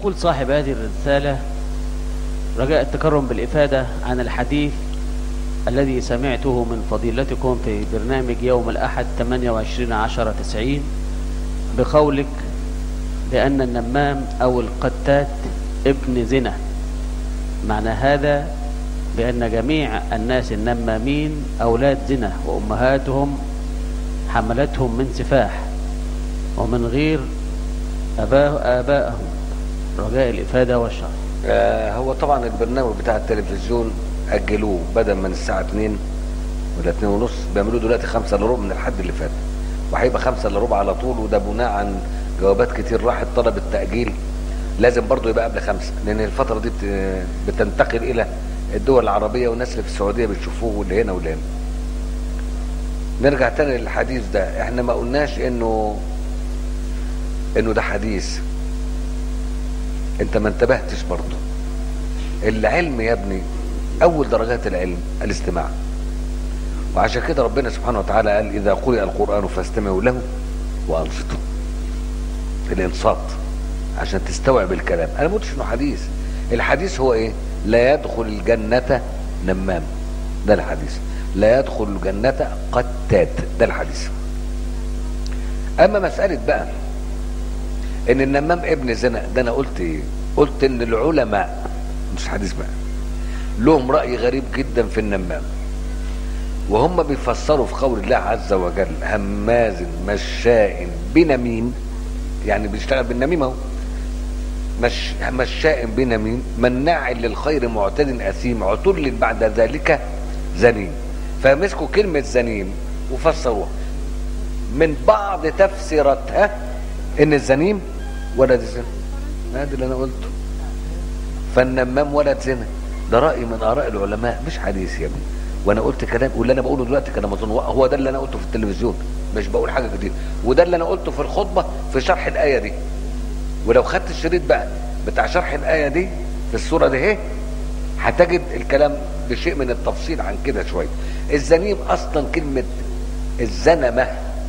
يقول صاحب هذه الرسالة رجاء التكرم بالإفادة عن الحديث الذي سمعته من فضيلتكم في برنامج يوم الأحد 28 عشر 90 بقولك بأن النمام أو القتات ابن زنا معنى هذا بأن جميع الناس النمامين أولاد زنا وأمهاتهم حملتهم من سفاح ومن غير أباه آبائهم رجاء الإفادة والشرح آه هو طبعا البرنامج بتاع التلفزيون أجلوه بدل من الساعة 2 ولا 2 ونص بيعملوه دلوقتي 5 الا ربع من الحد اللي فات وهيبقى 5 الا ربع على طول وده بناء عن جوابات كتير راحت طلب التأجيل لازم برضه يبقى قبل خمسة لأن الفترة دي بت- بتنتقل إلى الدول العربية والناس اللي في السعودية بتشوفوه واللي هنا واللي هنا نرجع تاني للحديث ده احنا ما قلناش انه انه ده حديث انت ما انتبهتش برضه العلم يا ابني اول درجات العلم الاستماع وعشان كده ربنا سبحانه وتعالى قال اذا قرئ القران فاستمعوا له وانصتوا الانصات عشان تستوعب الكلام انا ما قلتش انه حديث الحديث هو ايه لا يدخل الجنه نمام ده الحديث لا يدخل الجنه قتات ده الحديث اما مساله بقى ان النمام ابن زنا ده انا قلت ايه قلت ان العلماء مش حديث بقى لهم راي غريب جدا في النمام وهم بيفسروا في قول الله عز وجل هماز مشاء بنميم يعني بيشتغل بالنميمه اهو مش مشاء بنميم مناع للخير معتد اثيم عتل بعد ذلك زنيم فمسكوا كلمه زنيم وفسروها من بعض تفسيراتها ان الزنيم ولد الزنا هذا اللي انا قلته فالنمام ولد زنا ده راي من اراء العلماء مش حديث يا ابني وانا قلت كلام واللي انا بقوله دلوقتي كلام اظن هو ده اللي انا قلته في التلفزيون مش بقول حاجه جديده وده اللي انا قلته في الخطبه في شرح الايه دي ولو خدت الشريط بقى بتاع شرح الايه دي في السوره دي اهي هتجد الكلام بشيء من التفصيل عن كده شويه الزنيم اصلا كلمه الزنمه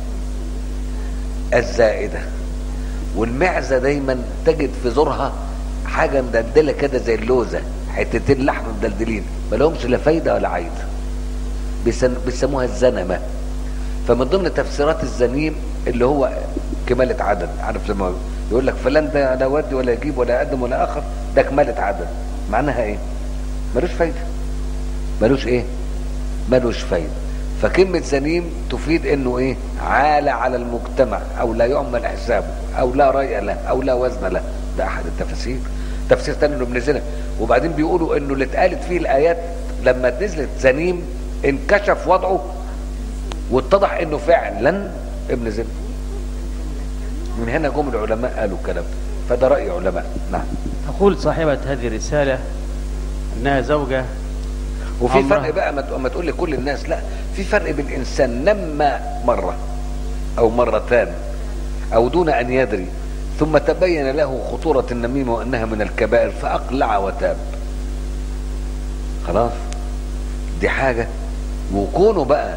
الزائده والمعزه دايما تجد في زورها حاجه مدلدله كده زي اللوزه حتتين لحم مدلدلين ما لهمش لا فايده ولا عايده بيسن- بيسموها الزنمه فمن ضمن تفسيرات الزنيم اللي هو كمالة عدد عارف زي ما يقول لك فلان ده لا ودي ولا يجيب ولا يقدم ولا اخر ده كمالة عدد معناها ايه ملوش فايدة ملوش ايه ملوش فايدة فكلمة زنيم تفيد انه ايه عالة على المجتمع او لا يعمل حسابه او لا رأي له او لا وزن له ده احد التفاسير تفسير تاني انه ابن زنا وبعدين بيقولوا انه اللي اتقالت فيه الايات لما نزلت زنيم انكشف وضعه واتضح انه فعلا ابن زنا من هنا جم العلماء قالوا الكلام ده. فده رأي علماء نعم تقول صاحبة هذه الرسالة أنها زوجة وفي عمرها- فرق بقى ما تق- ما تقول لكل الناس لا في فرق بين انسان نمى مره او مرتان او دون ان يدري ثم تبين له خطوره النميمه وانها من الكبائر فاقلع وتاب خلاص دي حاجه وكونه بقى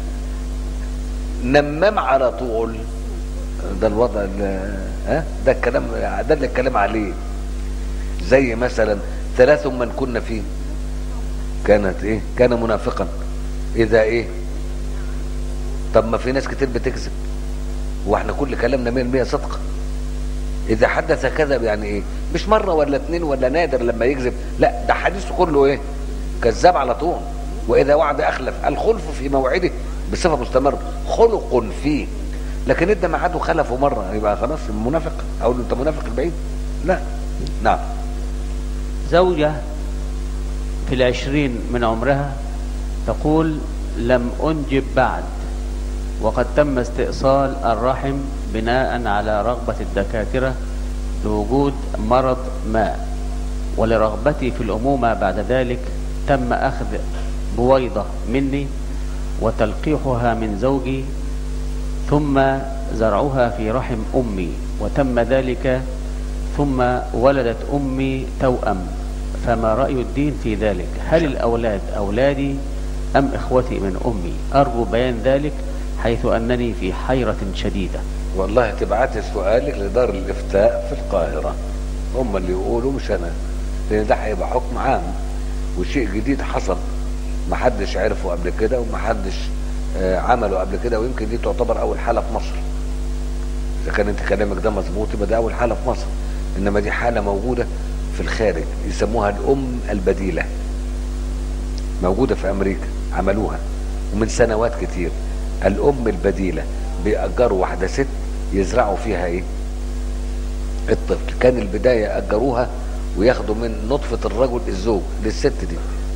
نمام على طول ده الوضع ال- ها ده الكلام ده اللي الكلام عليه زي مثلا ثلاث من كنا فيه كانت ايه كان منافقا اذا ايه طب ما في ناس كتير بتكذب واحنا كل كلامنا 100% صدق اذا حدث كذب يعني ايه مش مره ولا اتنين ولا نادر لما يكذب لا ده حديثه كله ايه كذاب على طول واذا وعد اخلف الخلف في موعده بصفه مستمره خلق فيه لكن ادى ميعاد وخلفه مره يبقى خلاص منافق او انت منافق البعيد لا نعم زوجة في العشرين من عمرها تقول لم أنجب بعد وقد تم استئصال الرحم بناء على رغبة الدكاترة لوجود مرض ما ولرغبتي في الأمومة بعد ذلك تم أخذ بويضة مني وتلقيحها من زوجي ثم زرعها في رحم أمي وتم ذلك ثم ولدت أمي توأم فما رأي الدين في ذلك هل الأولاد أولادي أم إخوتي من أمي أرجو بيان ذلك حيث أنني في حيرة شديدة والله تبعتي سؤالك لدار الافتاء في القاهره هم اللي يقولوا مش انا لان ده هيبقى حكم عام وشيء جديد حصل محدش عرفه قبل كده ومحدش آه، عمله قبل كده ويمكن دي تعتبر اول حاله في مصر اذا كان انت كلامك ده مظبوط يبقى ده اول حاله في مصر انما دي حاله موجوده في الخارج يسموها الام البديله موجوده في امريكا عملوها ومن سنوات كتير الام البديله بيأجروا واحده ست يزرعوا فيها ايه الطفل كان البدايه اجروها وياخدوا من نطفه الرجل الزوج للست دي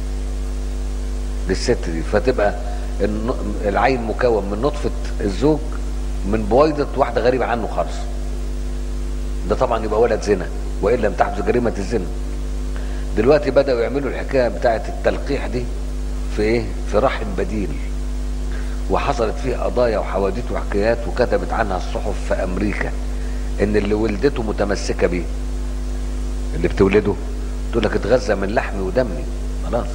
للست دي فتبقى الن- العين مكون من نطفه الزوج من بويضه واحده غريبه عنه خالص ده طبعا يبقى ولد زنا وان لم تحدث جريمه الزنا دلوقتي بداوا يعملوا الحكايه بتاعه التلقيح دي في ايه في رحم بديل وحصلت فيه قضايا وحواديت وحكايات وكتبت عنها الصحف في امريكا ان اللي ولدته متمسكه بيه اللي بتولده تقول لك اتغذى من لحمي ودمي خلاص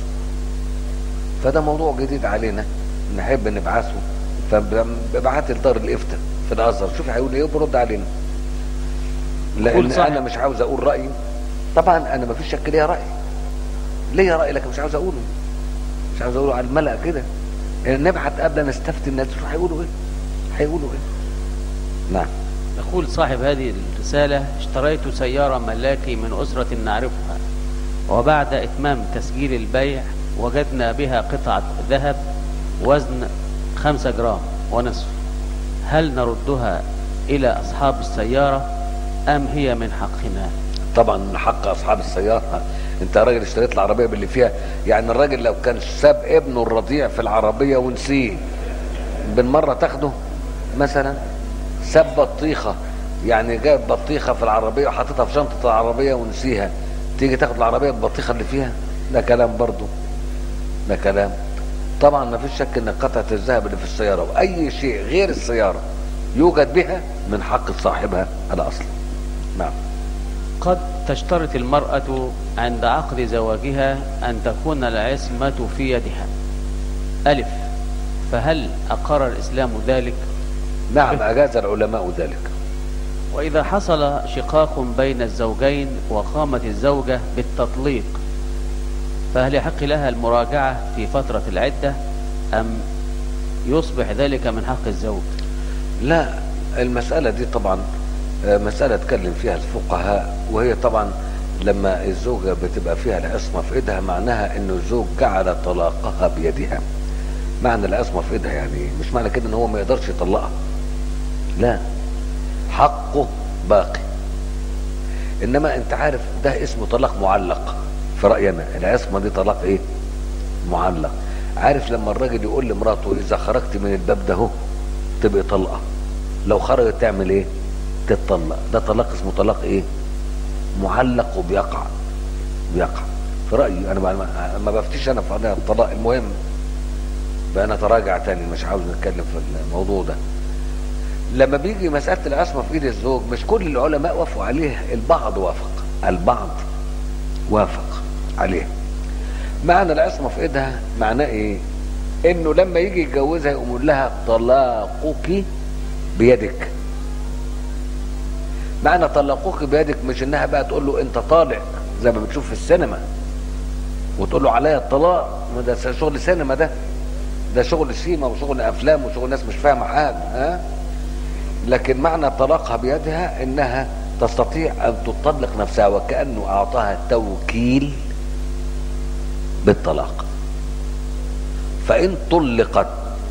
فده موضوع جديد علينا نحب نبعثه فببعت لدار الافتاء في الازهر شوف هيقول ايه وبرد علينا لان قول صح. انا مش عاوز اقول رايي طبعا انا ما فيش شك ليا راي ليا راي لكن مش عاوز اقوله مش عاوز اقوله على الملأ كده نبعت قبل نستفتي الناس شوف هيقولوا ايه هيقولوا ايه نعم يقول صاحب هذه الرسالة اشتريت سيارة ملاكي من أسرة نعرفها وبعد إتمام تسجيل البيع وجدنا بها قطعة ذهب وزن خمسة جرام ونصف هل نردها إلى أصحاب السيارة أم هي من حقنا طبعا من حق اصحاب السياره انت راجل اشتريت العربيه باللي فيها يعني الراجل لو كان ساب ابنه الرضيع في العربيه ونسيه بالمره تاخده مثلا ساب بطيخه يعني جاب بطيخه في العربيه وحطيتها في شنطه العربيه ونسيها تيجي تاخد العربيه بالبطيخه اللي فيها ده كلام برضه ده كلام طبعا ما فيش شك ان قطعه الذهب اللي في السياره واي شيء غير السياره يوجد بها من حق صاحبها الاصل نعم قد تشترط المرأة عند عقد زواجها أن تكون العصمة في يدها ألف فهل أقر الإسلام ذلك نعم أجاز العلماء ذلك وإذا حصل شقاق بين الزوجين وقامت الزوجة بالتطليق فهل يحق لها المراجعة في فترة العدة أم يصبح ذلك من حق الزوج لا المسألة دي طبعا آه، مسألة اتكلم فيها الفقهاء وهي طبعا لما الزوجة بتبقى فيها العصمة في ايدها معناها انه الزوج جعل طلاقها بيدها معنى العصمة في ايدها يعني إيه؟ مش معنى كده ان هو ما يقدرش يطلقها لا حقه باقي انما انت عارف ده اسمه طلاق معلق في رأينا العصمة دي طلاق ايه معلق عارف لما الراجل يقول لمراته اذا خرجت من الباب ده اهو تبقى طلقه لو خرجت تعمل ايه تتطلق ده طلاق اسمه طلاق ايه معلق وبيقع بيقع في رايي انا ما, ما بفتيش انا في قضايا الطلاق المهم بقى انا تراجع تاني مش عاوز نتكلم في الموضوع ده لما بيجي مساله العصمه في ايد الزوج مش كل العلماء وافقوا عليه البعض وافق البعض وافق عليه معنى العصمه في ايدها معناه ايه انه لما يجي يتجوزها يقول لها طلاقك بيدك معنى طلقوك بيدك مش انها بقى تقول له انت طالع زي ما بتشوف في السينما وتقول له عليا الطلاق ما ده شغل سينما ده ده شغل سيما وشغل افلام وشغل ناس مش فاهمه حاجه ها لكن معنى طلاقها بيدها انها تستطيع ان تطلق نفسها وكانه اعطاها توكيل بالطلاق فان طلقت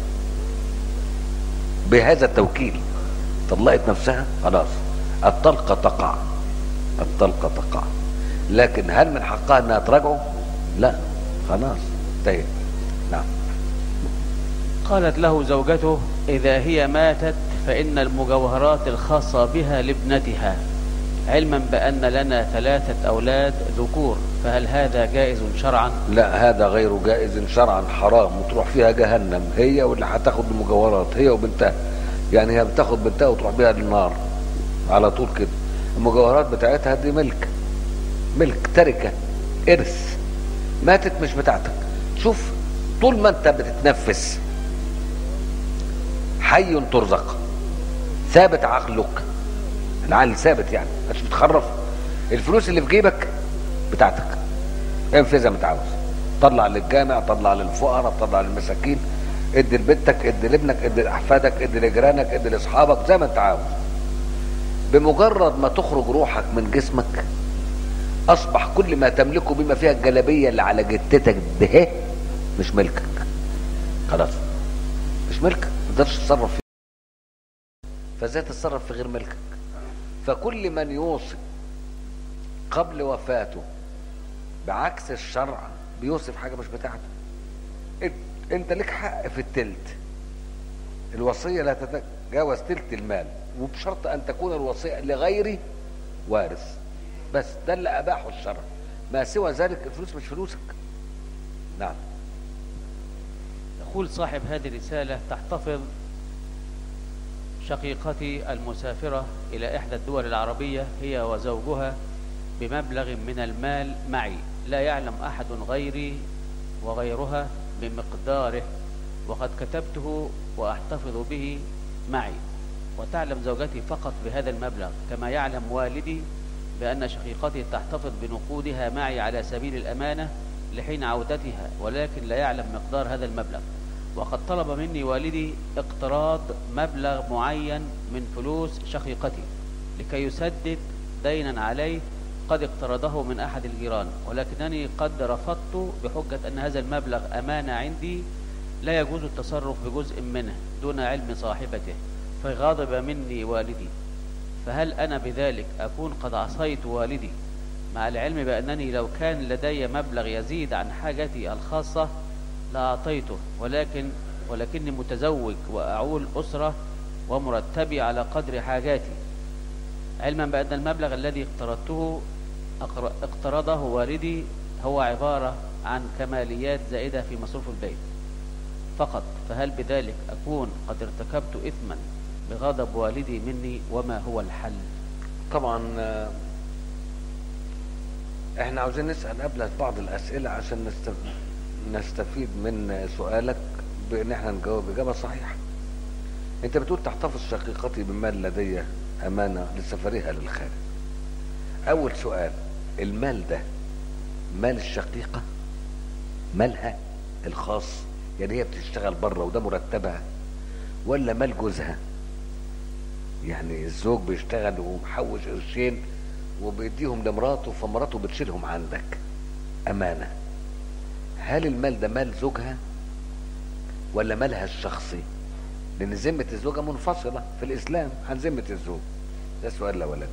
بهذا التوكيل طلقت نفسها خلاص الطلقه تقع الطلقه تقع لكن هل من حقها انها تراجعه لا خلاص انتهت نعم قالت له زوجته إذا هي ماتت فإن المجوهرات الخاصة بها لابنتها علما بأن لنا ثلاثة أولاد ذكور فهل هذا جائز شرعا لا هذا غير جائز شرعا حرام وتروح فيها جهنم هي واللي هتاخد المجوهرات هي وبنتها يعني هي بتاخد بنتها وتروح بيها للنار على طول كده المجوهرات بتاعتها دي ملك ملك تركة إرث ماتت مش بتاعتك شوف طول ما انت بتتنفس حي ترزق ثابت عقلك العقل ثابت يعني مش بتخرف الفلوس اللي في جيبك بتاعتك انفذ زي ما انت عاوز طلع للجامع طلع للفقراء طلع للمساكين ادي لبنتك ادي لابنك ادي لاحفادك ادي لجيرانك ادي لاصحابك زي ما انت عاوز بمجرد ما تخرج روحك من جسمك اصبح كل ما تملكه بما فيها الجلابيه اللي على جتتك ده مش ملكك خلاص مش ملكك ما تقدرش تتصرف فيه فازاي تتصرف في غير ملكك فكل من يوصي قبل وفاته بعكس الشرع بيوصف حاجه مش بتاعته إنت- انت لك حق في التلت الوصيه لا تتجاوز تلت المال وبشرط ان تكون الوصيه لغير وارث بس ده اللي اباحه الشرع ما سوى ذلك الفلوس مش فلوسك نعم يقول صاحب هذه الرسالة تحتفظ شقيقتي المسافرة إلى إحدى الدول العربية هي وزوجها بمبلغ من المال معي لا يعلم أحد غيري وغيرها بمقداره وقد كتبته وأحتفظ به معي وتعلم زوجتي فقط بهذا المبلغ كما يعلم والدي بأن شقيقتي تحتفظ بنقودها معي على سبيل الأمانة لحين عودتها ولكن لا يعلم مقدار هذا المبلغ وقد طلب مني والدي اقتراض مبلغ معين من فلوس شقيقتي لكي يسدد دينا عليه قد اقترضه من أحد الجيران ولكنني قد رفضت بحجة أن هذا المبلغ أمانة عندي لا يجوز التصرف بجزء منه دون علم صاحبته فغضب مني والدي فهل أنا بذلك أكون قد عصيت والدي مع العلم بأنني لو كان لدي مبلغ يزيد عن حاجتي الخاصة لأعطيته ولكن ولكني متزوج وأعول أسرة ومرتبي على قدر حاجاتي علما بأن المبلغ الذي اقترضته أقر- اقترضه والدي هو عبارة عن كماليات زائدة في مصروف البيت فقط فهل بذلك أكون قد ارتكبت إثما بغضب والدي مني وما هو الحل طبعا آه، احنا عاوزين نسأل قبل بعض الأسئلة عشان نستف... نستفيد من سؤالك بأن احنا نجاوب إجابة صحيحة انت بتقول تحتفظ شقيقتي بمال لدي أمانة لسفرها للخارج أول سؤال المال ده مال الشقيقة مالها الخاص يعني هي بتشتغل بره وده مرتبها ولا مال جوزها يعني الزوج بيشتغل ومحوش قرشين وبيديهم لمراته فمراته بتشيلهم عندك أمانة هل المال ده مال زوجها ولا مالها الشخصي لأن ذمة الزوجة منفصلة في الإسلام عن ذمة الزوج ده السؤال الأولاني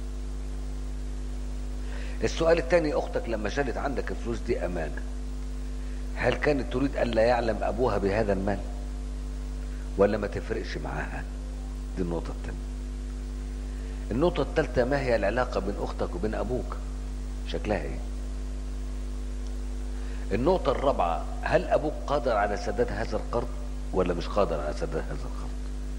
السؤال الثاني أختك لما شالت عندك الفلوس دي أمانة هل كانت تريد ألا يعلم أبوها بهذا المال ولا ما تفرقش معاها دي النقطة الثانية النقطة الثالثة ما هي العلاقة بين أختك وبين أبوك شكلها إيه النقطة الرابعة هل أبوك قادر على سداد هذا القرض ولا مش قادر على سداد هذا القرض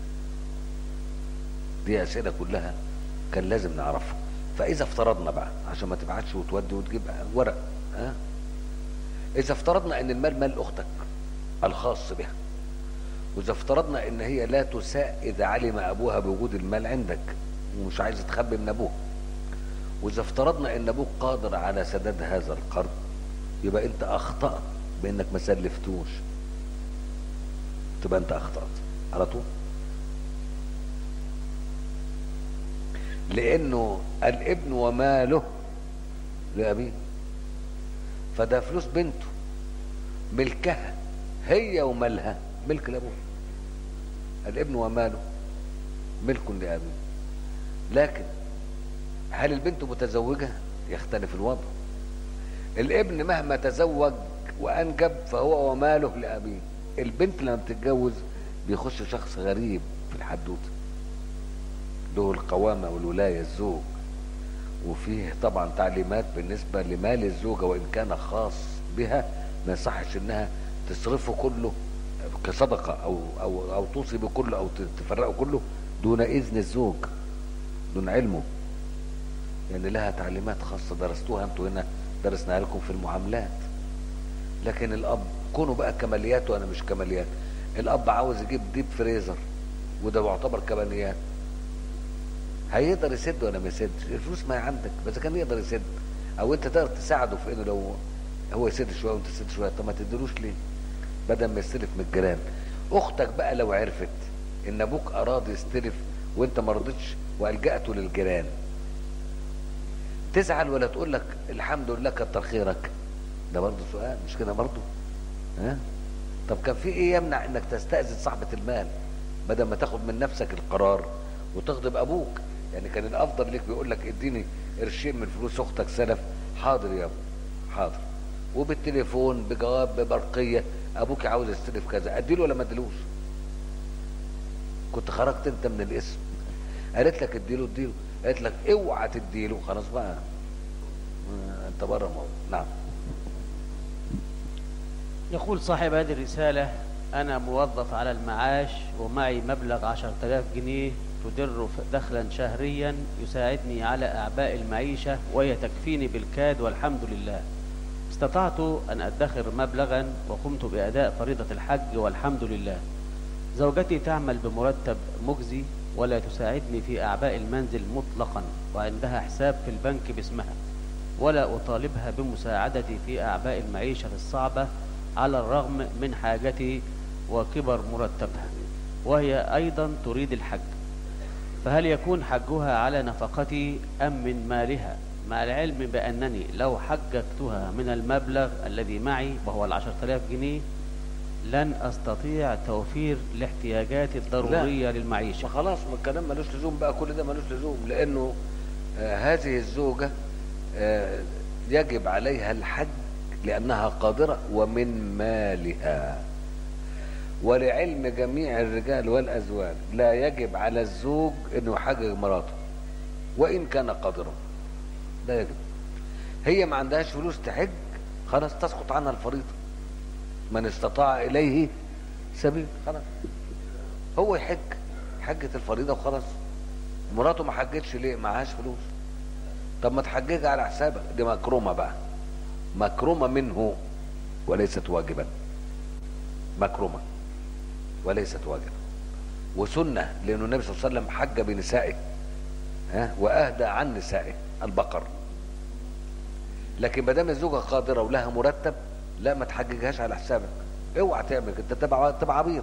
دي أسئلة كلها كان لازم نعرفها فإذا افترضنا بقى عشان ما تبعتش وتودي وتجيب ورق ها إذا افترضنا إن المال مال أختك الخاص بها وإذا افترضنا إن هي لا تساء إذا علم أبوها بوجود المال عندك ومش عايز تخبي من أبوه وإذا افترضنا إن أبوك قادر على سداد هذا القرض يبقى أنت أخطأت بإنك ما سلفتوش تبقى أنت أخطأت على طول لأنه الابن وماله لأبيه فده فلوس بنته ملكها هي ومالها ملك لابوه الابن وماله ملك لأبيه لكن هل البنت متزوجة يختلف الوضع الابن مهما تزوج وأنجب فهو وماله لأبيه البنت لما بتتجوز بيخش شخص غريب في الحدوتة له القوامة والولاية الزوج وفيه طبعا تعليمات بالنسبة لمال الزوجة وإن كان خاص بها ما يصحش إنها تصرفه كله كصدقة أو أو أو توصي بكله أو تفرقه كله دون إذن الزوج دون علمه يعني لها تعليمات خاصة درستوها انتوا هنا درسناها لكم في المعاملات لكن الأب كونوا بقى كماليات وأنا مش كماليات الأب عاوز يجيب ديب فريزر وده يعتبر كماليات هيقدر يسد ولا ما يسدش الفلوس ما هي عندك بس كان يقدر يسد او انت تقدر تساعده في انه لو هو يسد شويه وانت تسد شويه طب ما تديلوش ليه بدل ما يستلف من الجيران اختك بقى لو عرفت ان ابوك اراد يستلف وانت ما رضيتش والجأته للجيران تزعل ولا تقول لك الحمد لله كتر خيرك ده برضه سؤال مش كده برضه ها طب كان في ايه يمنع انك تستأذن صاحبة المال بدل ما تاخد من نفسك القرار وتغضب ابوك يعني كان الافضل ليك بيقول لك اديني قرشين من فلوس اختك سلف حاضر يا ابو حاضر وبالتليفون بجواب ببرقيه ابوك عاوز يستلف كذا اديله ولا ما اديلوش كنت خرجت انت من الاسم قالت لك اديله اديله قالت لك اوعى تديله خلاص بقى آه، انت بره الموضوع نعم يقول صاحب هذه الرسالة أنا موظف على المعاش ومعي مبلغ عشر تلاف جنيه تدر دخلا شهريا يساعدني على أعباء المعيشة وهي تكفيني بالكاد والحمد لله استطعت أن أدخر مبلغا وقمت بأداء فريضة الحج والحمد لله زوجتي تعمل بمرتب مجزي ولا تساعدني في أعباء المنزل مطلقا وعندها حساب في البنك باسمها ولا أطالبها بمساعدتي في أعباء المعيشة الصعبة على الرغم من حاجتي وكبر مرتبها وهي أيضا تريد الحج فهل يكون حجها على نفقتي أم من مالها مع العلم بأنني لو حججتها من المبلغ الذي معي وهو العشر تلاف جنيه لن أستطيع توفير الاحتياجات الضرورية للمعيشة ما خلاص ما الكلام ملوش لزوم بقى كل ده ملوش لزوم لانه آه هذه الزوجة آه يجب عليها الحج لانها قادرة ومن مالها ولعلم جميع الرجال والازواج لا يجب على الزوج انه يحجج مراته وان كان قادرا لا يجب هي ما عندهاش فلوس تحج خلاص تسقط عنها الفريضة من استطاع اليه سبيل خلاص هو يحج حجة الفريضة وخلاص مراته ما حجتش ليه معهاش فلوس طب ما تحججها على حسابك دي مكرومة بقى مكرومة منه وليست واجبا مكرومة وليست واجبا وسنة لأنه النبي صلى الله عليه وسلم حج بنسائه ها وأهدى عن نسائه البقر لكن ما دام الزوجة قادرة ولها مرتب لا ما تحججهاش على حسابك اوعى تعمل كده انت تبقى تبقى عبيط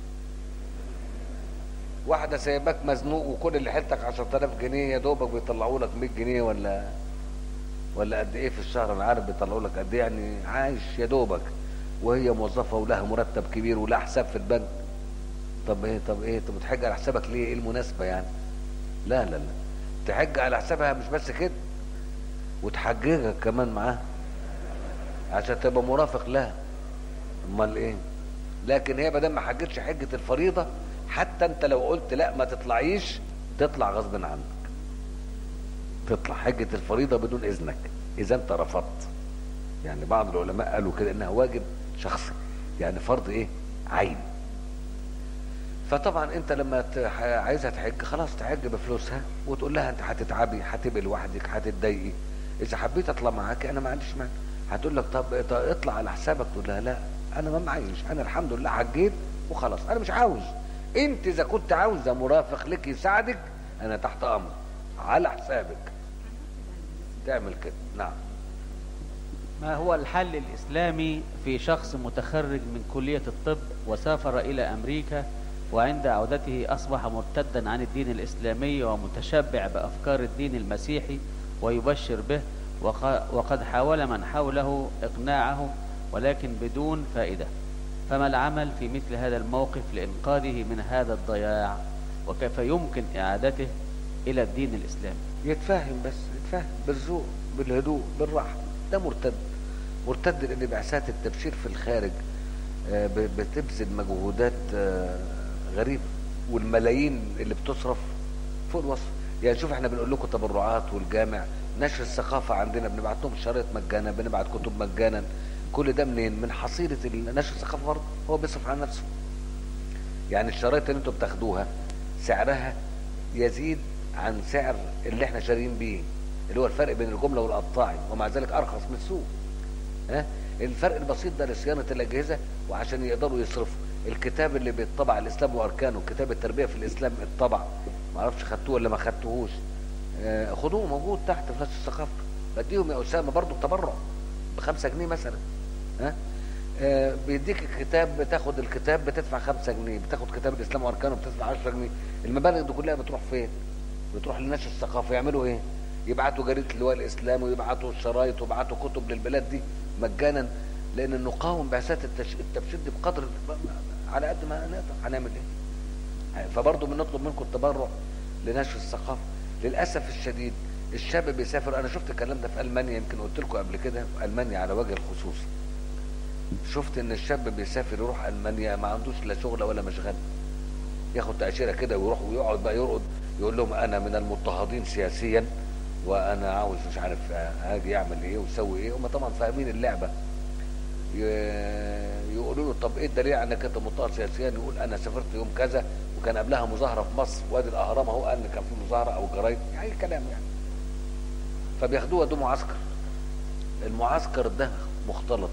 واحدة سايباك مزنوق وكل اللي حيلتك 10000 جنيه يا دوبك بيطلعوا لك 100 جنيه ولا ولا قد ايه في الشهر انا عارف بيطلعوا لك قد ايه يعني عايش يا دوبك وهي موظفة ولها مرتب كبير ولها حساب في البنك طب ايه طب ايه طب تحج على حسابك ليه ايه المناسبة يعني لا لا لا تحج على حسابها مش بس كده وتحججك كمان معاها عشان تبقى مرافق لها امال ايه لكن هي بدل ما حجتش حجة الفريضة حتى انت لو قلت لا ما تطلعيش تطلع غصب عنك تطلع حجة الفريضة بدون اذنك اذا انت رفضت يعني بعض العلماء قالوا كده انها واجب شخصي يعني فرض ايه عين فطبعا انت لما ت- ح- عايزها تحج خلاص تحج بفلوسها وتقول لها انت هتتعبي هتبقي لوحدك هتتضايقي اذا حبيت اطلع معاك انا ما عنديش مانع هتقول لك طب طب اطلع على حسابك تقول لها لا انا ما معيش انا الحمد لله حجيت وخلاص انا مش عاوز انت اذا كنت عاوزه مرافق لك يساعدك انا تحت امر على حسابك تعمل كده نعم ما هو الحل الإسلامي في شخص متخرج من كلية الطب وسافر إلى أمريكا وعند عودته أصبح مرتدا عن الدين الإسلامي ومتشبع بأفكار الدين المسيحي ويبشر به وق- وقد حاول من حوله إقناعه ولكن بدون فائدة فما العمل في مثل هذا الموقف لإنقاذه من هذا الضياع وكيف يمكن إعادته إلى الدين الإسلامي يتفاهم بس يتفاهم بالذوق بالهدوء بالراحه ده مرتد مرتد لان بعثات التبشير في الخارج آه، ب- بتبذل مجهودات آه، غريبه والملايين اللي بتصرف فوق الوصف يعني شوف احنا بنقول لكم تبرعات والجامع نشر الثقافه عندنا بنبعت لهم شرايط مجانا بنبعت كتب مجانا كل ده منين من حصيله ال- نشر الثقافه برضه هو بيصرف على نفسه يعني الشرايط اللي انتوا بتاخدوها سعرها يزيد عن سعر اللي احنا شاريين بيه اللي هو الفرق بين الجمله والقطاعي ومع ذلك ارخص من السوق ها الفرق البسيط ده لصيانه الاجهزه وعشان يقدروا يصرفوا الكتاب اللي بيطبع الاسلام واركانه كتاب التربيه في الاسلام اتطبع ما اعرفش خدتوه ولا ما خدتوهوش آه، خدوه موجود تحت في نفس الثقافه بديهم يا اسامه برضو التبرع بخمسة جنيه مثلا ها آه، بيديك الكتاب بتاخد الكتاب بتدفع خمسة جنيه بتاخد كتاب الاسلام واركانه بتدفع 10 جنيه المبالغ دي كلها بتروح فين بتروح للناس الثقافه يعملوا ايه يبعتوا جريده اللواء الاسلامي ويبعتوا الشرايط ويبعتوا كتب للبلاد دي مجانا لان نقاوم بعثات التش- التبشير دي بقدر على قد ما نقدر هنعمل ايه فبرضه بنطلب منكم التبرع لنشر الثقافه للاسف الشديد الشاب بيسافر انا شفت الكلام ده في المانيا يمكن قلت لكم قبل كده في المانيا على وجه الخصوص شفت ان الشاب بيسافر يروح المانيا ما عندوش لا شغل ولا مشغل ياخد تاشيره كده ويروح ويقعد بقى يرقد يقول لهم انا من المضطهدين سياسيا وانا عاوز مش عارف هاجي يعمل ايه ويسوي ايه هم طبعا فاهمين اللعبه ي- يقولوا له طب ايه الدليل على انك انت مضطهد سياسيا يقول انا سافرت يوم كذا وكان قبلها مظاهره في مصر وادي الاهرام اهو قال ان كان في مظاهره او جرايد يعني كلام يعني فبياخدوه ودوه معسكر المعسكر ده مختلط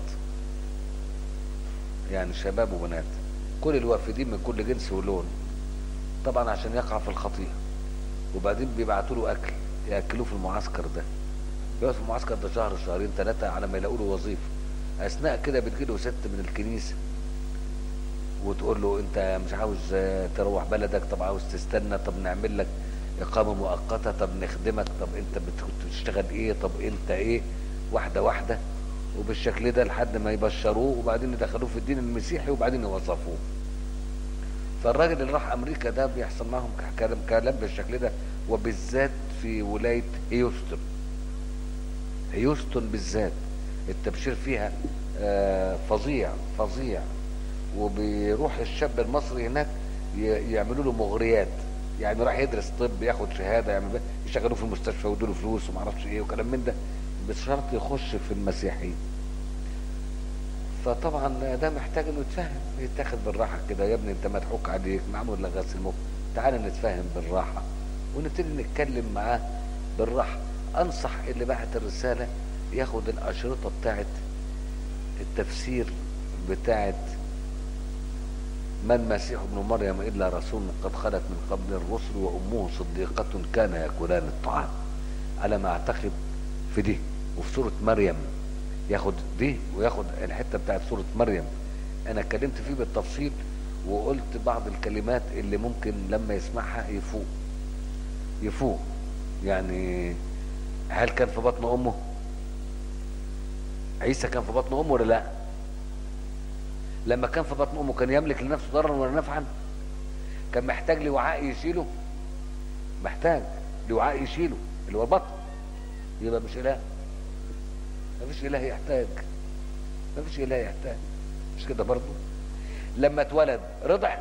يعني شباب وبنات كل الوافدين من كل جنس ولون طبعا عشان يقع في الخطيئه وبعدين بيبعتوا له اكل ياكلوه في المعسكر ده يقعد في المعسكر ده شهر شهرين ثلاثه على ما يلاقوا له وظيفه اثناء كده بتجي له ست من الكنيسه وتقول له انت مش عاوز آه، تروح بلدك طب عاوز تستنى طب نعمل لك اقامه مؤقته طب نخدمك طب انت بت- بتشتغل ايه طب انت ايه واحده واحده وبالشكل ده لحد ما يبشروه وبعدين يدخلوه في الدين المسيحي وبعدين يوظفوه فالراجل اللي راح امريكا ده بيحصل معهم كلام كلام بالشكل ده وبالذات في ولايه هيوستن هيوستن بالذات التبشير فيها آه، فظيع فظيع وبيروح الشاب المصري هناك ي- يعملوا له مغريات يعني راح يدرس طب ياخد شهاده يعمل بقى- يشغلوه في المستشفى ويدوا له فلوس وما اعرفش ايه وكلام من ده بشرط يخش في المسيحيه فطبعا ده محتاج انه يتفهم يتاخد بالراحه كده يا ابني انت مضحوك عليك معمول لك غسيل مخ تعالى نتفاهم بالراحه ونبتدي نتكلم معاه بالراحه انصح اللي بعت الرساله ياخد الاشرطه بتاعت التفسير بتاعت ما المسيح ابن مريم الا رسول قد خلت من قبل الرسل وامه صديقه كان ياكلان الطعام على ما اعتقد في دي وفي سوره مريم ياخد دي وياخد الحته بتاعت سوره مريم انا اتكلمت فيه بالتفصيل وقلت بعض الكلمات اللي ممكن لما يسمعها يفوق يفوق يعني هل كان في بطن امه عيسى كان في بطن امه ولا لا لما كان في بطن امه كان يملك لنفسه ضررا ولا نفعا كان محتاج لوعاء يشيله محتاج لوعاء يشيله اللي هو البطن يبقى مش اله مفيش اله يحتاج مفيش اله يحتاج مش كده برضه لما اتولد رضع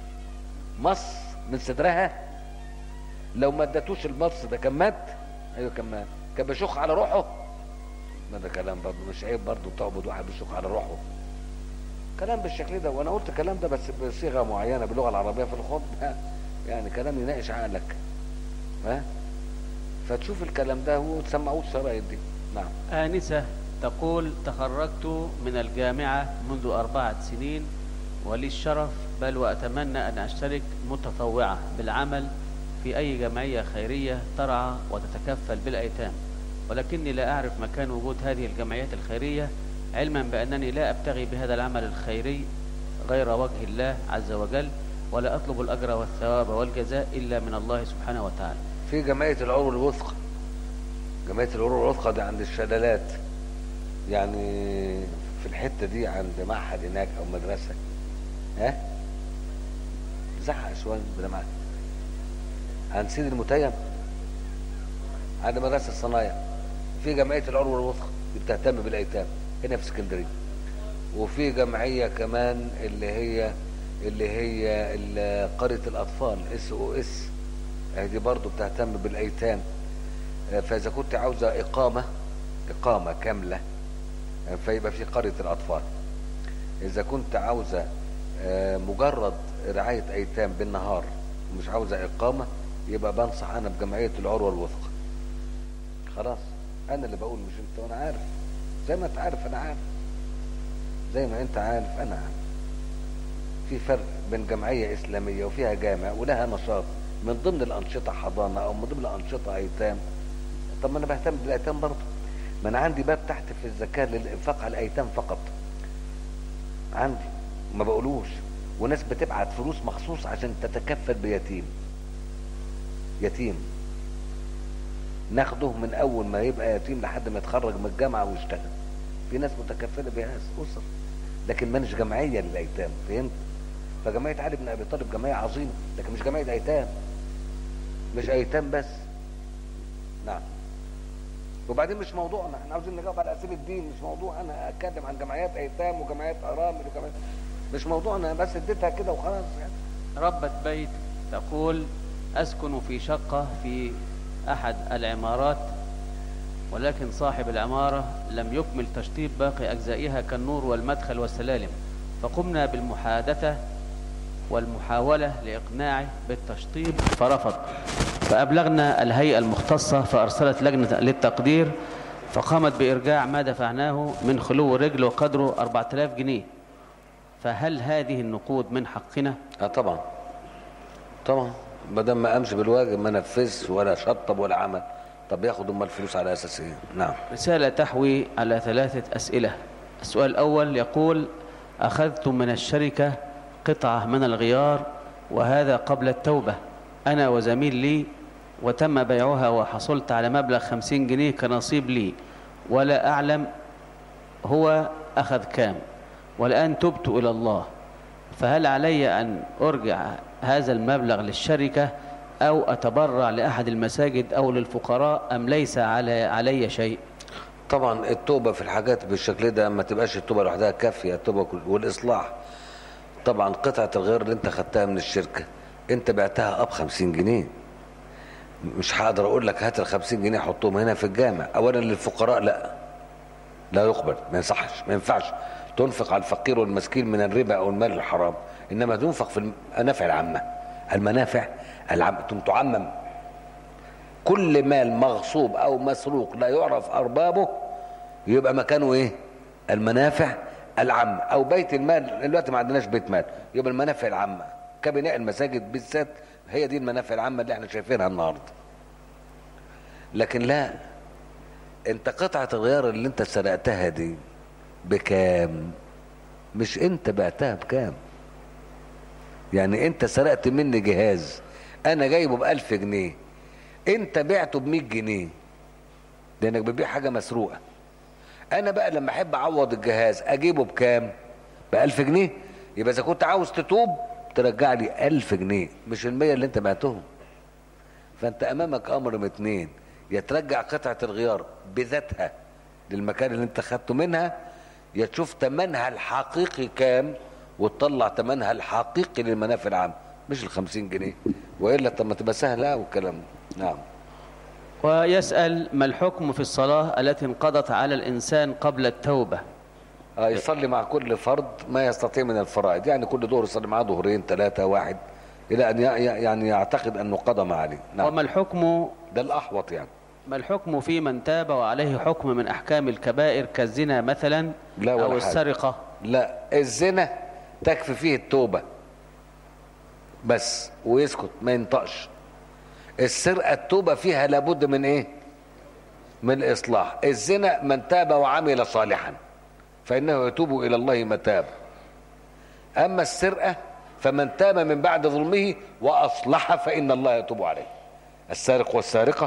مص من صدرها لو ما ادتوش المص ده كان مات ايوه كان مات كان بيشخ على روحه ما ده كلام برضه مش عيب برضه تعبد واحد بيشخ على روحه كلام بالشكل ده وانا قلت الكلام ده بس بصيغه معينه باللغه العربيه في الخطبه يعني كلام يناقش عقلك ها فتشوف الكلام ده وتسمعوه الشرايط دي نعم آنسة تقول تخرجت من الجامعة منذ أربعة سنين ولي الشرف بل وأتمنى أن أشترك متطوعة بالعمل في أي جمعية خيرية ترعى وتتكفل بالأيتام ولكني لا أعرف مكان وجود هذه الجمعيات الخيرية علما بأنني لا أبتغي بهذا العمل الخيري غير وجه الله عز وجل ولا أطلب الأجر والثواب والجزاء إلا من الله سبحانه وتعالى في جمعيه العروة الوثقى جمعيه العروة الوثقى دي عند الشلالات يعني في الحته دي عند معهد هناك او مدرسه ها زعق شويه بلا معهد عند سيد المتيم عند مدرسه الصنايع في جمعيه العروة الوثقى دي بتهتم بالايتام هنا في اسكندريه وفي جمعيه كمان اللي هي اللي هي ال- قريه الاطفال اس او اس دي برضو بتهتم بالايتام آه، فاذا كنت عاوزه اقامه اقامه كامله آه، فيبقى في قريه الاطفال اذا كنت عاوزه آه، مجرد رعايه ايتام بالنهار ومش عاوزه اقامه يبقى بنصح انا بجمعيه العروه الوثقى خلاص انا اللي بقول مش انت وانا عارف زي ما انت عارف انا عارف زي ما انت عارف انا عارف في فرق بين جمعيه اسلاميه وفيها جامع ولها نشاط من ضمن الانشطه حضانه او من ضمن الانشطه ايتام طب ما انا بهتم بالايتام برضه ما انا عندي باب تحت في الزكاه للانفاق على الايتام فقط عندي ما بقولوش وناس بتبعت فلوس مخصوص عشان تتكفل بيتيم يتيم ناخده من اول ما يبقى يتيم لحد ما يتخرج من الجامعه ويشتغل في ناس متكفله بهذا اسر لكن مش جمعيه للايتام فهمت فجمعيه علي بن ابي طالب جمعيه عظيمه لكن مش جمعيه ايتام مش ايتام بس نعم وبعدين مش موضوعنا احنا عاوزين نجاوب على اسئله الدين مش موضوع انا اتكلم عن جمعيات ايتام وجمعيات ارامل وجمعيات مش موضوعنا بس اديتها كده وخلاص يعني ربة بيت تقول أسكن في شقة في أحد العمارات ولكن صاحب العمارة لم يكمل تشطيب باقي أجزائها كالنور والمدخل والسلالم فقمنا بالمحادثة والمحاولة لإقناعه بالتشطيب فرفض فأبلغنا الهيئة المختصة فأرسلت لجنة للتقدير فقامت بإرجاع ما دفعناه من خلو الرجل وقدره 4000 جنيه فهل هذه النقود من حقنا؟ اه طبعا طبعا ما دام ما قامش بالواجب ما نفذش ولا شطب ولا عمل طب ياخد امال الفلوس على اساس ايه؟ نعم رسالة تحوي على ثلاثة أسئلة السؤال الأول يقول أخذت من الشركة قطعة من الغيار وهذا قبل التوبة أنا وزميل لي وتم بيعها وحصلت على مبلغ خمسين جنيه كنصيب لي ولا أعلم هو أخذ كام والآن تبت إلى الله فهل علي أن أرجع هذا المبلغ للشركة أو أتبرع لأحد المساجد أو للفقراء أم ليس علي, علي شيء طبعا التوبه في الحاجات بالشكل ده ما تبقاش التوبه لوحدها كافيه التوبه كل- والاصلاح طبعا قطعه الغير اللي انت خدتها من الشركه انت بعتها اب 50 جنيه مش هقدر اقول لك هات ال 50 جنيه حطهم هنا في الجامع اولا للفقراء لا لا يقبل ما يصحش ما ينفعش تنفق على الفقير والمسكين من الربا او المال الحرام انما تنفق في المنافع العامه المنافع العامه تعمم كل مال مغصوب او مسروق لا يعرف اربابه يبقى مكانه ايه المنافع العامه او بيت المال دلوقتي ما عندناش بيت مال يبقى المنافع العامه كبناء المساجد بالذات هي دي المنافع العامه اللي احنا شايفينها النهارده لكن لا انت قطعه الغيار اللي انت سرقتها دي بكام مش انت بعتها بكام يعني انت سرقت مني جهاز انا جايبه بألف جنيه انت بعته بمية جنيه لانك بتبيع حاجة مسروقة انا بقى لما احب اعوض الجهاز اجيبه بكام بألف جنيه يبقى اذا كنت عاوز تتوب ترجع لي ألف جنيه مش المية اللي انت بعتهم فانت امامك امر من اتنين يا ترجع قطعة الغيار بذاتها للمكان اللي انت خدته منها يا تشوف تمنها الحقيقي كام وتطلع تمنها الحقيقي للمنافع العامة مش الخمسين جنيه وإلا طب ما تبقى سهلة والكلام ده. نعم ويسأل ما الحكم في الصلاة التي انقضت على الإنسان قبل التوبة آه يصلي مع كل فرد ما يستطيع من الفرائض يعني كل ظهر يصلي معاه ظهرين ثلاثة واحد إلى أن ي- يعني يعتقد أنه قضى ما عليه نعم وما الحكم ده الأحوط يعني ما الحكم في من تاب وعليه حكم من أحكام الكبائر كالزنا مثلا لا ولا أو حاجة. السرقة لا الزنا تكفي فيه التوبة بس ويسكت ما ينطقش السرقة التوبة فيها لابد من ايه من الاصلاح الزنا من تاب وعمل صالحا فانه يتوب الى الله متاب اما السرقة فمن تاب من بعد ظلمه واصلح فان الله يتوب عليه السارق والسارقة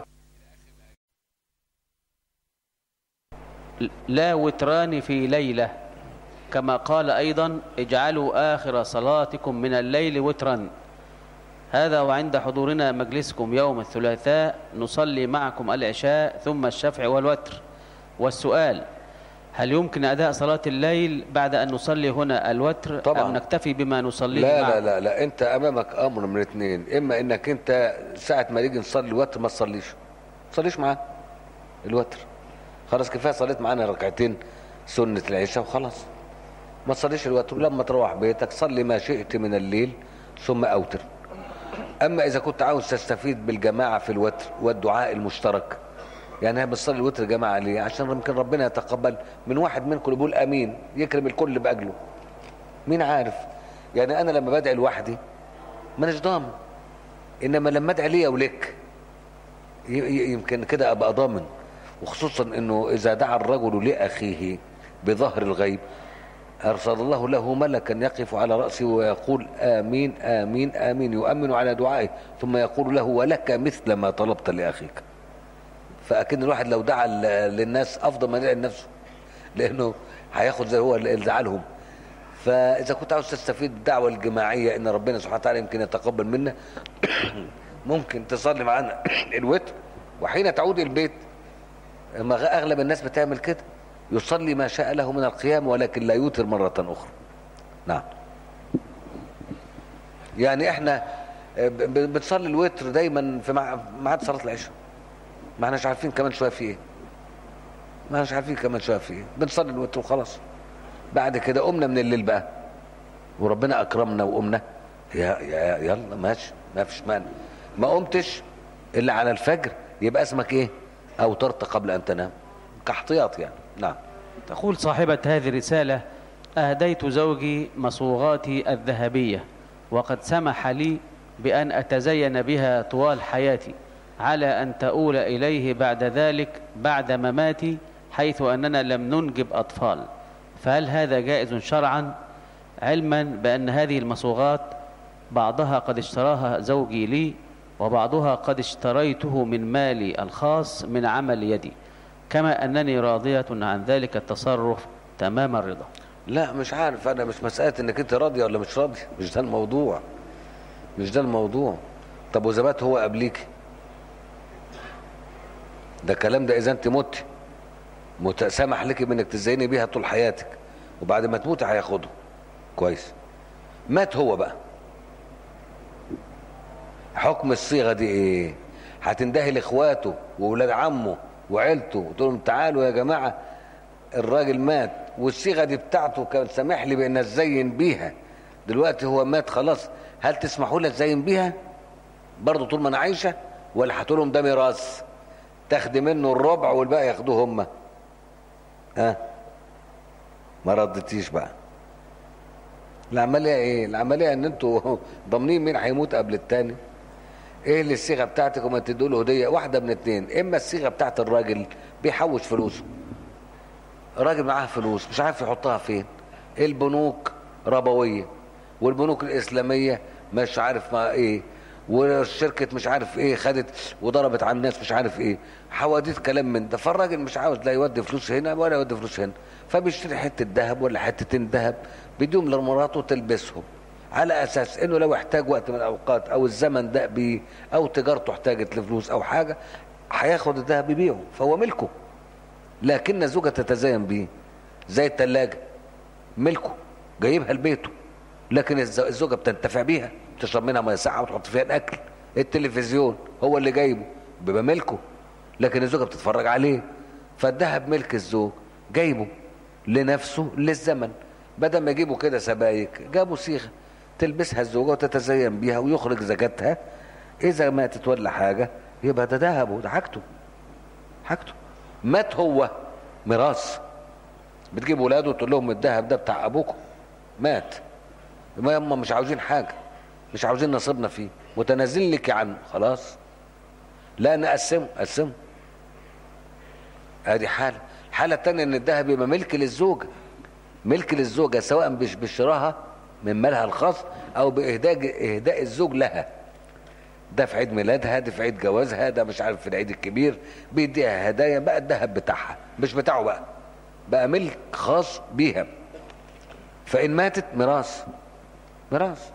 لا وتران في ليلة كما قال أيضا اجعلوا آخر صلاتكم من الليل وترا هذا وعند حضورنا مجلسكم يوم الثلاثاء نصلي معكم العشاء ثم الشفع والوتر والسؤال هل يمكن أداء صلاة الليل بعد أن نصلي هنا الوتر طبعاً. أم نكتفي بما نصليه لا معكم؟ لا لا لا انت امامك امر من اثنين اما انك انت ساعه ما نيجي نصلي الوتر ما تصليش ما تصليش معاه الوتر خلاص كفايه صليت معانا ركعتين سنه العشاء وخلاص ما تصليش الوتر لما تروح بيتك صلي ما شئت من الليل ثم اوتر اما اذا كنت عاوز تستفيد بالجماعه في الوتر والدعاء المشترك يعني احنا بنصلي الوتر جماعه ليه عشان يمكن ربنا يتقبل من واحد منكم يقول امين يكرم الكل باجله مين عارف يعني انا لما بدعي لوحدي مانيش ضامن انما لما ادعي ليا ولك ي- ي- يمكن كده ابقى ضامن وخصوصا انه اذا دعا الرجل لاخيه بظهر الغيب ارسل الله له ملكا يقف على راسه ويقول امين امين امين يؤمن على دعائه ثم يقول له ولك مثل ما طلبت لاخيك فاكن الواحد لو دعا ل- للناس افضل ما يدعي لنفسه لانه هياخد زي هو اللي دعا لهم فاذا كنت عاوز تستفيد الدعوه الجماعيه ان ربنا سبحانه وتعالى يمكن يتقبل منا ممكن تصلي معانا الوتر وحين تعود البيت ما غ- اغلب الناس بتعمل كده يصلي ما شاء له من القيام ولكن لا يوتر مره اخرى نعم يعني احنا ب- ب- بنصلي الوتر دايما في مع- ميعاد صلاه العشاء ما احناش عارفين كمان شويه في ايه ما احناش عارفين كمان شويه في ايه بنصلي الوتر وخلاص بعد كده قمنا من الليل بقى وربنا اكرمنا وقمنا يا يا يلا ماشي ما فيش مانع ما قمتش الا على الفجر يبقى اسمك ايه اوترت قبل ان تنام كاحتياط يعني نعم تقول صاحبة هذه الرسالة أهديت زوجي مصوغاتي الذهبية وقد سمح لي بأن أتزين بها طوال حياتي على أن تؤول إليه بعد ذلك بعد مماتي حيث أننا لم ننجب أطفال فهل هذا جائز شرعا علما بأن هذه المصوغات بعضها قد اشتراها زوجي لي وبعضها قد اشتريته من مالي الخاص من عمل يدي كما أنني راضية عن ذلك التصرف تمام الرضا لا مش عارف انا مش مساله انك انت راضيه ولا مش راضيه مش ده الموضوع مش ده الموضوع طب واذا مات هو قبليك ده الكلام ده اذا انت مت مت- سمح لك بانك تزيني بيها طول حياتك وبعد ما تموت هياخده كويس مات هو بقى حكم الصيغه دي ايه هتندهي لاخواته واولاد عمه وعيلته وتقول لهم تعالوا يا جماعه الراجل مات والصيغه دي بتاعته كان سامح لي بان اتزين بيها دلوقتي هو مات خلاص هل تسمحوا لي اتزين بيها برضه طول ما انا عايشه ولا هتقول لهم ده ميراث تاخدي منه الربع والباقي ياخدوه هم ها ما ردتيش بقى العمليه ايه العمليه ان انتوا ضامنين مين هيموت قبل التاني ايه اللي الصيغه بتاعتك وما تدوا له هديه واحده من اتنين اما الصيغه بتاعت الراجل بيحوش فلوسه راجل معاه فلوس مش عارف يحطها فين البنوك ربويه والبنوك الاسلاميه مش عارف ما ايه والشركه مش عارف ايه خدت وضربت على الناس مش عارف ايه حواديت كلام من ده فالراجل مش عاوز لا يودي فلوس هنا ولا يودي فلوس هنا فبيشتري حته ذهب ولا حتتين ذهب بيديهم لمراته تلبسهم على اساس انه لو احتاج وقت من الاوقات او الزمن ده بيه او تجارته احتاجت لفلوس او حاجه هياخد الذهب يبيعه فهو ملكه لكن الزوجه تتزين بيه زي الثلاجه ملكه جايبها لبيته لكن الز- الزوجه بتنتفع بيها تشرب منها ميه ساقعه وتحط فيها الاكل التلفزيون هو اللي جايبه بيبقى ملكه لكن الزوجه بتتفرج عليه فالذهب ملك الزوج جايبه لنفسه للزمن بدل ما يجيبوا كده سبايك جابوا صيغه تلبسها الزوجه وتتزين بيها ويخرج زكاتها اذا ماتت ولا حاجه يبقى ده ذهبه ده حاجته حاجته مات هو ميراث بتجيب ولاده وتقول لهم الذهب ده بتاع ابوكم مات ما هم مش عاوزين حاجه مش عاوزين نصيبنا فيه متنازلين لك عنه خلاص لا نقسمه قسمه ادي حاله الحاله الثانيه ان الذهب يبقى ملك للزوجه ملك للزوجه سواء بش- بشراها من مالها الخاص او باهداء اهداء الزوج لها ده في عيد ميلادها ده في عيد جوازها ده مش عارف في العيد الكبير بيديها هدايا بقى الذهب بتاعها مش بتاعه بقى بقى ملك خاص بيها فان ماتت ميراث ميراث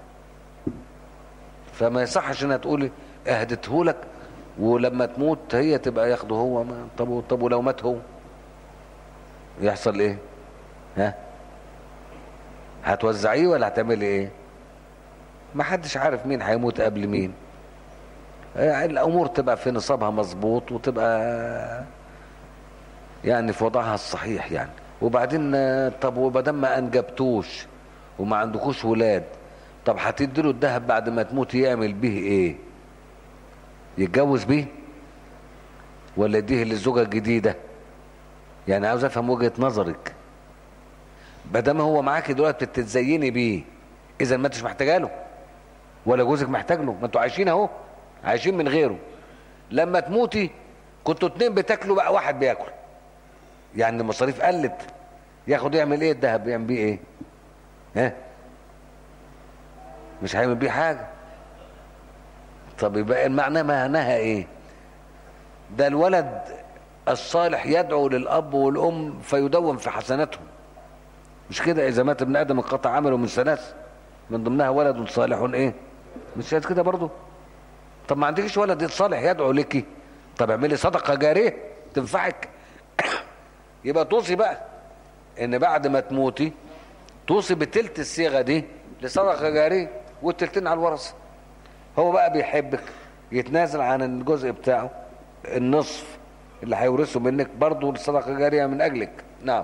فما يصحش انها تقولي اهدته لك ولما تموت هي تبقى ياخده هو ما طب طب ولو مات هو يحصل ايه ها هتوزعيه ولا هتعملي ايه ما حدش عارف مين هيموت قبل مين آه، الامور تبقى في نصابها مظبوط وتبقى يعني في وضعها الصحيح يعني وبعدين آه، طب وبدل ما انجبتوش وما عندكوش ولاد طب هتديله الذهب بعد ما تموت يعمل به ايه يتجوز بيه ولا يديه للزوجه الجديده يعني عاوز افهم وجهه نظرك ما هو معاك دلوقتي بتتزيني بيه اذا ما انتش محتاجه له ولا جوزك محتاج له ما انتوا عايشين اهو عايشين من غيره لما تموتي كنتوا اتنين بتاكلوا بقى واحد بياكل يعني المصاريف قلت ياخد يعمل ايه الذهب يعمل بيه ايه ها مش هيعمل بيه حاجه طب يبقى المعنى معناها ايه ده الولد الصالح يدعو للاب والام فيدون في حسناتهم مش كده اذا مات ابن ادم انقطع عمله من ثلاث من ضمنها ولد صالح ايه مش قد كده برضه طب ما عندكش ولد صالح يدعو لك طب اعملي صدقه جاريه تنفعك يبقى توصي بقى ان بعد ما تموتي توصي بتلت الصيغه دي لصدقه جاريه والتلتين على الورثه هو بقى بيحبك يتنازل عن الجزء بتاعه النصف اللي هيورثه منك برضه لصدقه جاريه من اجلك نعم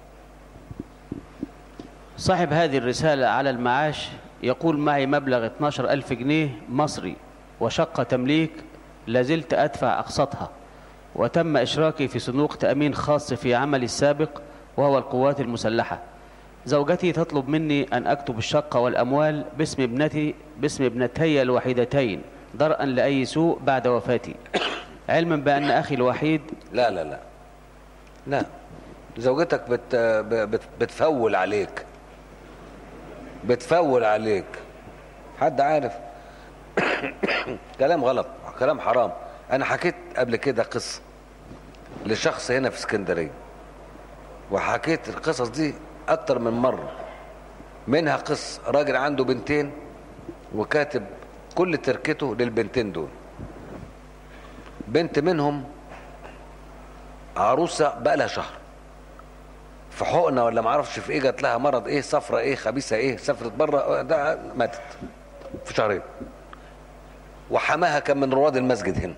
صاحب هذه الرسالة على المعاش يقول معي مبلغ 12 ألف جنيه مصري وشقة تمليك لازلت أدفع أقساطها وتم إشراكي في صندوق تأمين خاص في عملي السابق وهو القوات المسلحة زوجتي تطلب مني أن أكتب الشقة والأموال باسم ابنتي باسم ابنتي الوحيدتين درءا لأي سوء بعد وفاتي علما بأن أخي الوحيد لا لا لا لا زوجتك بت بت بتفول عليك بتفول عليك حد عارف كلام غلط كلام حرام انا حكيت قبل كده قصه لشخص هنا في اسكندريه وحكيت القصص دي اكتر من مره منها قصه راجل عنده بنتين وكاتب كل تركته للبنتين دول بنت منهم عروسه بقى لها شهر في حقنه ولا ما اعرفش في ايه جات لها مرض ايه صفرة ايه خبيثه ايه سافرت بره ده ماتت في شهرين وحماها كان من رواد المسجد هنا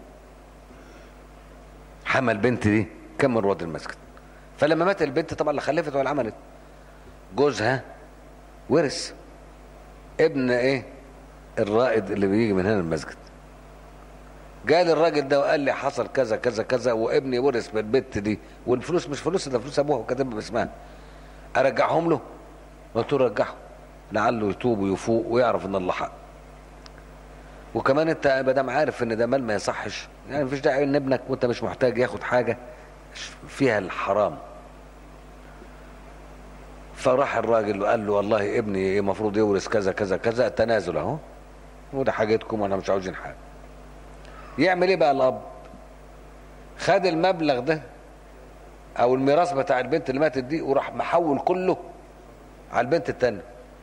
حمى البنت دي كان من رواد المسجد فلما مات البنت طبعا لا خلفت ولا عملت جوزها ورث ابن ايه الرائد اللي بيجي من هنا المسجد جالي الراجل ده وقال لي حصل كذا كذا كذا وابني ورث من البت دي والفلوس مش فلوس ده فلوس ابوها وكاتبها باسمها ارجعهم له قلت له رجعهم لعله يتوب ويفوق ويعرف ان الله حق وكمان انت ما دام عارف ان ده مال ما يصحش يعني مفيش داعي ان ابنك وانت مش محتاج ياخد حاجه فيها الحرام فراح الراجل وقال له والله ابني المفروض يورث كذا كذا كذا تنازل اهو وده حاجتكم وانا مش عاوزين حاجه يعمل ايه بقى الاب خد المبلغ ده او الميراث بتاع البنت اللي ماتت دي وراح محول كله على البنت التانية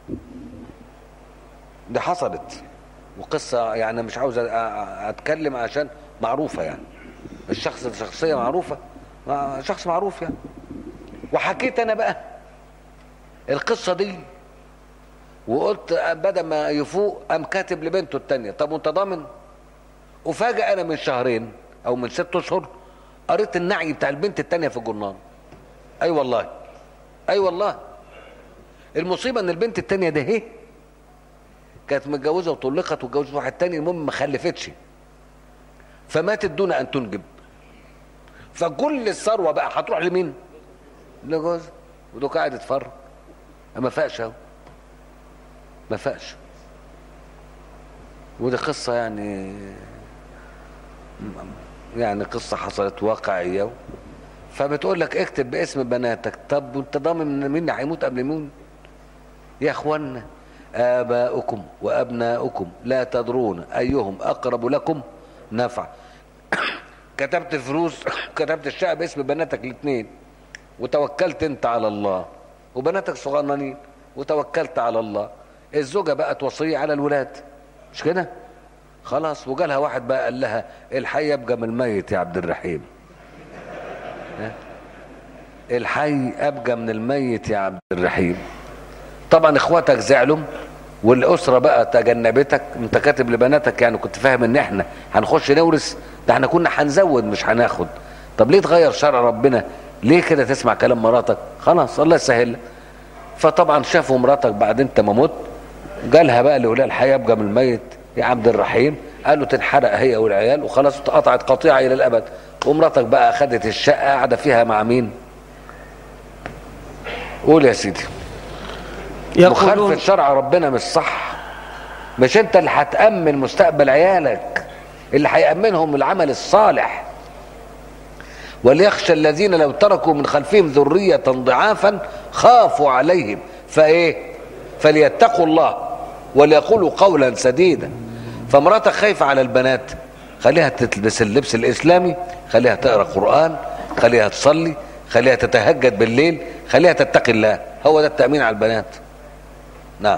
دي حصلت وقصة يعني مش عاوز اتكلم عشان معروفة يعني الشخص شخصية معروفة شخص معروف يعني وحكيت انا بقى القصة دي وقلت بدل ما يفوق قام كاتب لبنته التانية طب وانت ضامن وفاجأ انا من شهرين او من ست اشهر قريت النعي بتاع البنت التانية في الجرنان اي أيوة والله اي أيوة والله المصيبة ان البنت التانية ده هي كانت متجوزة وطلقت واتجوزت واحد تاني المهم ما خلفتش فماتت دون ان تنجب فكل الثروة بقى هتروح لمين لجوز وده قاعد يتفرج ما فاقش اهو ما فاقش ودي قصة يعني يعني قصة حصلت واقعية فبتقول لك اكتب باسم بناتك طب وانت ضامن ان مين هيموت قبل مين يا اخوانا آباؤكم وأبناؤكم لا تدرون أيهم أقرب لكم نفع كتبت الفلوس كتبت الشقة باسم بناتك الاثنين وتوكلت انت على الله وبناتك صغننين وتوكلت على الله الزوجة بقت وصية على الولاد مش كده خلاص وجالها واحد بقى قال لها الحي يبقى من الميت يا عبد الرحيم الحي ابقى من الميت يا عبد الرحيم طبعا اخواتك زعلوا والاسره بقى تجنبتك انت كاتب لبناتك يعني كنت فاهم ان احنا هنخش نورث ده احنا كنا هنزود مش هناخد طب ليه تغير شرع ربنا ليه كده تسمع كلام مراتك خلاص الله يسهل فطبعا شافوا مراتك بعد انت ما مت جالها بقى لولاء الحي يبقى من الميت يا عبد الرحيم قالوا تنحرق هي والعيال وخلاص اتقطعت قطيعه الى الابد ومراتك بقى اخذت الشقه قاعده فيها مع مين قول يا سيدي مخالفه يقولون شرع ربنا مش صح مش انت اللي هتامن مستقبل عيالك اللي هيأمنهم العمل الصالح وليخشى الذين لو تركوا من خلفهم ذرية ضعافا خافوا عليهم فايه فليتقوا الله وليقولوا قولا سديدا فمراتك خايفة على البنات خليها تلبس اللبس الإسلامي خليها تقرأ قرآن خليها تصلي خليها تتهجد بالليل خليها تتقي الله هو ده التأمين على البنات نعم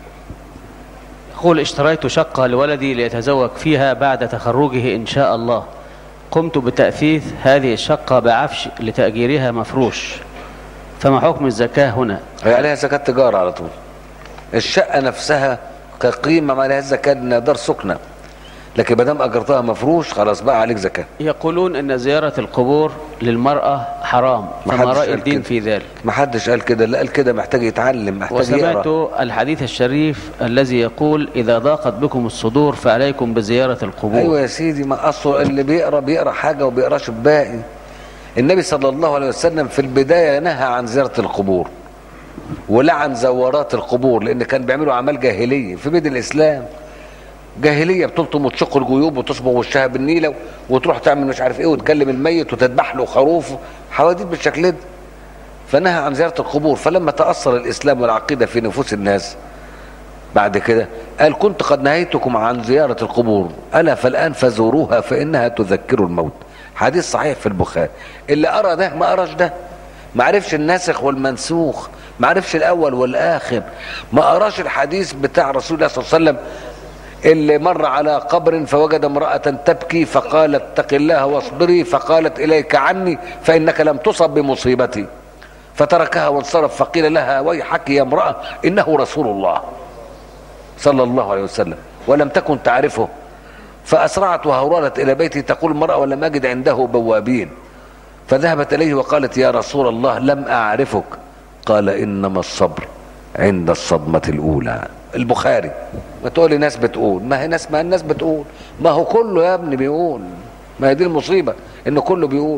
يقول اشتريت شقة لولدي ليتزوج فيها بعد تخرجه إن شاء الله قمت بتأثيث هذه الشقة بعفش لتأجيرها مفروش فما حكم الزكاة هنا هي عليها زكاة تجارة على طول الشقة نفسها كقيمة ما عليها زكاة إنها دار سكنة لكن ما دام أجرتها مفروش خلاص بقى عليك زكاة يقولون أن زيارة القبور للمرأة حرام ما فما حدش رأي قال الدين كده. في ذلك ما حدش قال كده لا قال كده محتاج يتعلم محتاج وسمعت يقرأ الحديث الشريف الذي يقول إذا ضاقت بكم الصدور فعليكم بزيارة القبور ايوه يا سيدي ما اصله اللي بيقرا بيقرا حاجه وبيقراش الباقي النبي صلى الله عليه وسلم في البدايه نهى عن زياره القبور ولعن زوارات القبور لان كان بيعملوا اعمال جاهليه في بيت الاسلام جاهليه بتلطم وتشق الجيوب وتصبغ وشها بالنيله وتروح تعمل مش عارف ايه وتكلم الميت وتذبح له خروف حواديت بالشكل ده فنهى عن زياره القبور فلما تاثر الاسلام والعقيده في نفوس الناس بعد كده قال كنت قد نهيتكم عن زيارة القبور ألا فالآن فزوروها فإنها تذكر الموت حديث صحيح في البخاري اللي أرى ده ما أراش ده ما عرفش الناسخ والمنسوخ ما عرفش الأول والآخر ما أراش الحديث بتاع رسول الله صلى الله عليه وسلم اللي مر على قبر فوجد امرأة تبكي فقالت اتق الله واصبري فقالت إليك عني فإنك لم تصب بمصيبتي فتركها وانصرف فقيل لها ويحك يا امرأة إنه رسول الله صلى الله عليه وسلم ولم تكن تعرفه فأسرعت وهرولت إلى بيتي تقول المرأة ولم أجد عنده بوابين فذهبت إليه وقالت يا رسول الله لم أعرفك قال إنما الصبر عند الصدمة الأولى البخاري ما تقول لي ناس بتقول ما هي ناس ما الناس بتقول ما هو كله يا ابني بيقول ما هي دي المصيبة إن كله بيقول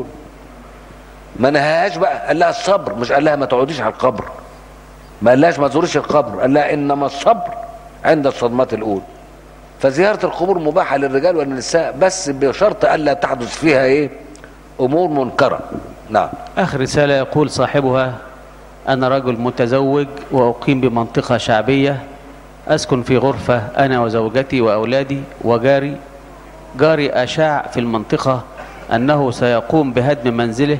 ما نهاش بقى قال لها الصبر مش قال لها ما تقعديش على القبر ما قالهاش ما تزوريش القبر قال لها انما الصبر عند الصدمات الاولى فزياره القبور مباحه للرجال والنساء بس بشرط الا تحدث فيها ايه امور منكره نعم آخر رسالة يقول صاحبها أنا رجل متزوج وأقيم بمنطقة شعبية أسكن في غرفة أنا وزوجتي وأولادي وجاري جاري أشاع في المنطقة أنه سيقوم بهدم منزله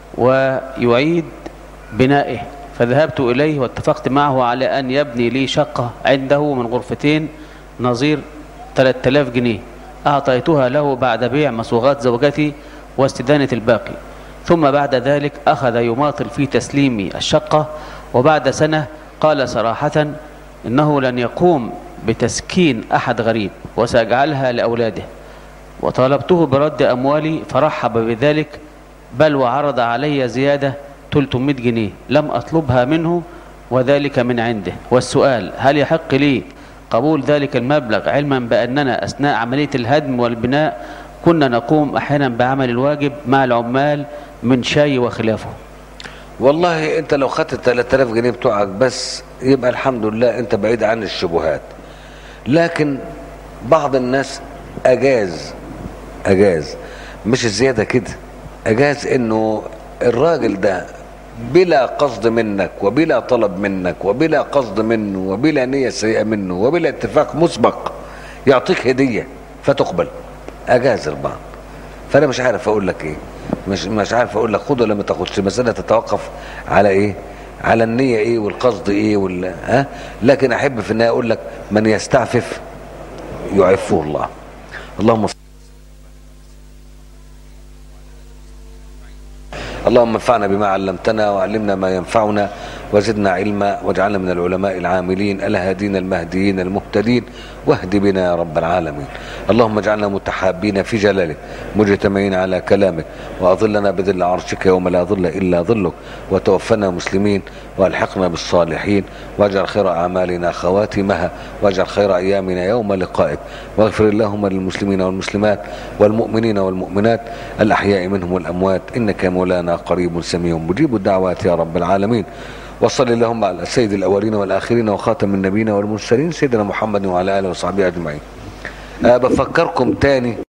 ويعيد بنائه فذهبت إليه واتفقت معه على أن يبني لي شقة عنده من غرفتين نظير 3000 جنيه أعطيتها له بعد بيع مصوغات زوجتي واستدانة الباقي ثم بعد ذلك أخذ يماطل في تسليم الشقة وبعد سنة قال صراحة إنه لن يقوم بتسكين أحد غريب وسيجعلها لأولاده وطالبته برد أموالي فرحب بذلك بل وعرض علي زيادة 300 جنيه لم أطلبها منه وذلك من عنده والسؤال هل يحق لي قبول ذلك المبلغ علما بأننا أثناء عملية الهدم والبناء كنا نقوم أحيانا بعمل الواجب مع العمال من شاي وخلافه والله انت لو خدت ال 3000 جنيه بتوعك بس يبقى الحمد لله انت بعيد عن الشبهات لكن بعض الناس اجاز اجاز مش الزياده كده اجاز انه الراجل ده بلا قصد منك وبلا طلب منك وبلا قصد منه وبلا نية سيئة منه وبلا اتفاق مسبق يعطيك هدية فتقبل أجاز البعض فأنا مش عارف أقول لك إيه مش مش عارف أقول لك خد ولا ما تاخدش المسألة تتوقف على إيه على النية إيه والقصد إيه ولا ها لكن أحب في النهاية أقول لك من يستعفف يعفه الله اللهم صل اللهم انفعنا بما علمتنا وعلمنا ما ينفعنا وزدنا علما واجعلنا من العلماء العاملين الهادين المهديين المهتدين واهد بنا يا رب العالمين اللهم اجعلنا متحابين في جلالك مجتمعين على كلامك واظلنا بذل عرشك يوم لا ظل الا ظلك وتوفنا مسلمين والحقنا بالصالحين واجعل خير اعمالنا خواتمها واجعل خير ايامنا يوم لقائك واغفر اللهم للمسلمين والمسلمات والمؤمنين والمؤمنات الاحياء منهم والاموات انك يا مولانا قريب سميع مجيب الدعوات يا رب العالمين وصل اللهم على سيد الاولين والاخرين وخاتم النبيين والمرسلين سيدنا محمد وعلى اله وصحبه اجمعين أه بفكركم تاني